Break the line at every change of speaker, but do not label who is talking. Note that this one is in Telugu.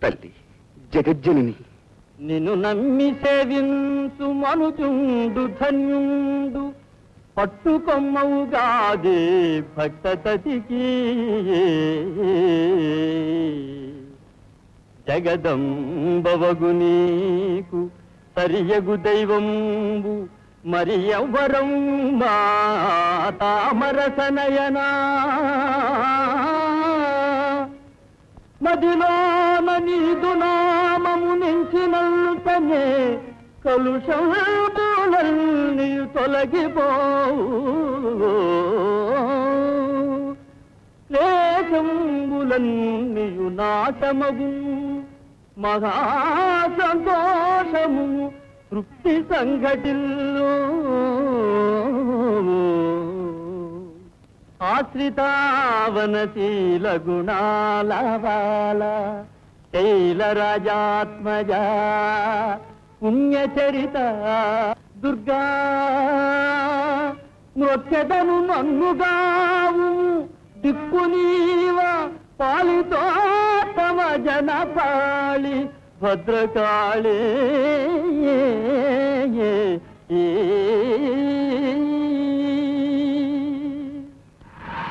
తల్లి జగజ్జనని
నిన్ను నమ్మి సేవించు మనుజుండు ధన్యుండు పట్టుకొమ్మవుగాదే భక్తతతికి జగదంబవగు నీకు సరియగు దైవంబు మరి ఎవ్వరం మా తామరసనయనా మదిలోన నీదు నామము నించినంతనే కలుషములన్నీ తొలగిపోవు క్లేశంబులన్నీయు నాశమగు మహా సంతోషము తృప్తి సంఘటిల్లు ఆశ్రితావనశీల గుణాల బాల శైల రాజాత్మజ పుణ్యచరిత దుర్గా నృత్యతను నన్నుగావు దిక్కు నీవ పాలితో తమ జన పాళి భద్రకాళే